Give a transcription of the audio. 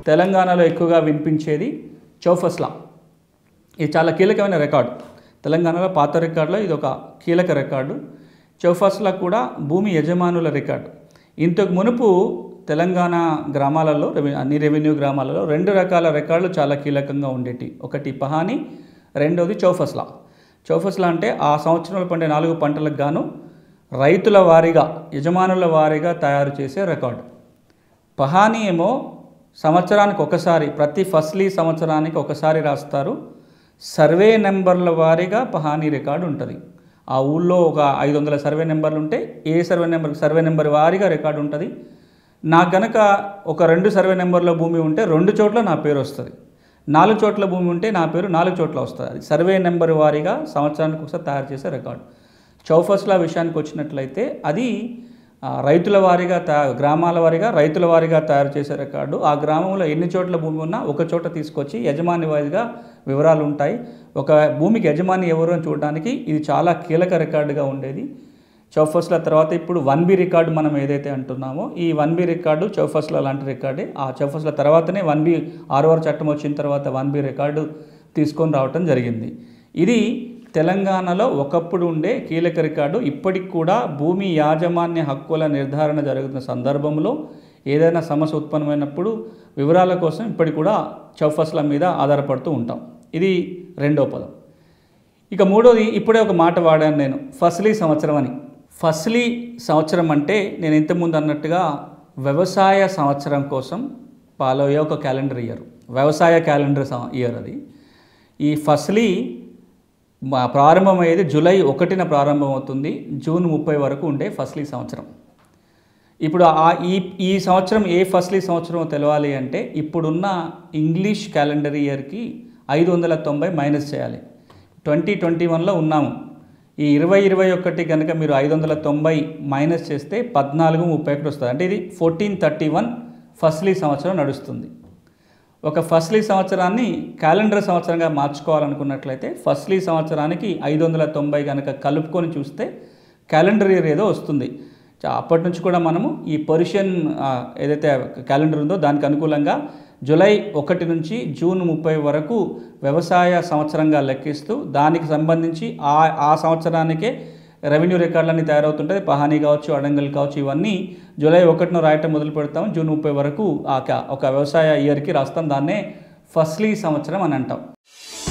తెలంగాణలో ఎక్కువగా వినిపించేది చౌఫస్లా ఇది చాలా కీలకమైన రికార్డు తెలంగాణలో పాత రికార్డులో ఇది ఒక కీలక రికార్డు చౌఫస్లా కూడా భూమి యజమానుల రికార్డు ఇంతకు మునుపు తెలంగాణ గ్రామాలలో రెవె- అన్ని రెవెన్యూ గ్రామాలలో రెండు రకాల రికార్డులు చాలా కీలకంగా ఉండేటి ఒకటి పహాని రెండోది చౌఫస్లా చౌఫస్లా అంటే ఆ సంవత్సరంలో పండే నాలుగు పంటలకు గాను రైతుల వారీగా యజమానుల వారీగా తయారు చేసే రికార్డు పహానీ ఏమో సంవత్సరానికి ఒకసారి ప్రతి ఫస్లీ సంవత్సరానికి ఒకసారి రాస్తారు సర్వే నెంబర్ల వారీగా పహానీ రికార్డు ఉంటుంది ఆ ఊళ్ళో ఒక ఐదు వందల సర్వే నెంబర్లు ఉంటే ఏ సర్వే నెంబర్ సర్వే నెంబర్ వారీగా రికార్డు ఉంటుంది నాకు గనక ఒక రెండు సర్వే నెంబర్ల భూమి ఉంటే రెండు చోట్ల నా పేరు వస్తుంది నాలుగు చోట్ల భూమి ఉంటే నా పేరు నాలుగు చోట్ల వస్తుంది అది సర్వే నెంబర్ వారీగా సంవత్సరానికి ఒకసారి తయారు చేసే రికార్డు చౌఫస్లా విషయానికి వచ్చినట్లయితే అది ఆ, రైతుల వారీగా తయా గ్రామాల వారీగా రైతుల వారీగా తయారు చేసే రికార్డు ఆ గ్రామంలో ఎన్ని చోట్ల భూమి ఉన్నా ఒక చోట తీసుకొచ్చి యజమాని వారీగా వివరాలు ఉంటాయి ఒక భూమికి యజమాని ఎవరు అని చూడడానికి ఇది చాలా కీలక రికార్డుగా ఉండేది చౌఫస్ల తర్వాత ఇప్పుడు వన్ బి రికార్డు మనం ఏదైతే అంటున్నామో ఈ వన్ బి రికార్డు చౌఫస్ల లాంటి రికార్డే ఆ చౌఫస్ల తర్వాతనే వన్ బి ఆర్ఓఆర్ చట్టం వచ్చిన తర్వాత వన్ బి రికార్డు తీసుకొని రావటం జరిగింది ఇది తెలంగాణలో ఒకప్పుడు ఉండే కీలక రికార్డు ఇప్పటికి కూడా భూమి యాజమాన్య హక్కుల నిర్ధారణ జరుగుతున్న సందర్భంలో ఏదైనా సమస్య ఉత్పన్నమైనప్పుడు వివరాల కోసం ఇప్పటికి కూడా చౌఫస్ల మీద ఆధారపడుతూ ఉంటాం ఇది రెండో పదం ఇక మూడోది ఇప్పుడే ఒక మాట వాడాను నేను ఫస్లీ సంవత్సరం అని ఫస్లీ సంవత్సరం అంటే నేను ఇంతకుముందు అన్నట్టుగా వ్యవసాయ సంవత్సరం కోసం ఫాలో అయ్యే ఒక క్యాలెండర్ ఇయర్ వ్యవసాయ క్యాలెండర్ సం- ఇయర్ అది ఈ ఫస్లీ మా ప్రారంభమయ్యేది జూలై ఒకటిన ప్రారంభమవుతుంది జూన్ ముప్పై వరకు ఉండే ఫస్లీ సంవత్సరం ఇప్పుడు ఆ ఈ ఈ సంవత్సరం ఏ ఫస్లీ సంవత్సరం తెలవాలి అంటే ఇప్పుడున్న ఇంగ్లీష్ క్యాలెండర్ ఇయర్కి ఐదు వందల తొంభై మైనస్ చేయాలి ట్వంటీ ట్వంటీ వన్లో ఉన్నాము ఈ ఇరవై ఇరవై ఒకటి కనుక మీరు ఐదు వందల తొంభై మైనస్ చేస్తే పద్నాలుగు ముప్పై ఒకటి వస్తుంది అంటే ఇది ఫోర్టీన్ థర్టీ వన్ ఫస్లీ సంవత్సరం నడుస్తుంది ఒక ఫస్లీ సంవత్సరాన్ని క్యాలెండర్ సంవత్సరంగా మార్చుకోవాలనుకున్నట్లయితే ఫస్లీ సంవత్సరానికి ఐదు వందల తొంభై కనుక కలుపుకొని చూస్తే క్యాలెండర్ ఇయర్ ఏదో వస్తుంది చా- అప్పటి నుంచి కూడా మనము ఈ పర్షియన్ ఆ, ఏదైతే క్యాలెండర్ ఉందో దానికి అనుకూలంగా జూలై ఒకటి నుంచి జూన్ ముప్పై వరకు వ్యవసాయ సంవత్సరంగా లెక్కిస్తూ దానికి సంబంధించి ఆ ఆ సంవత్సరానికే రెవెన్యూ రికార్డులన్నీ తయారవుతుంటుంది పహానీ కావచ్చు అడంగల్ కావచ్చు ఇవన్నీ జూలై ఒకటిన రాయటం మొదలు పెడతాం జూన్ ముప్పై వరకు ఆ క- ఒక వ్యవసాయ ఇయర్కి రాస్తాం దాన్నే ఫస్లీ సంవత్సరం అని అంటాం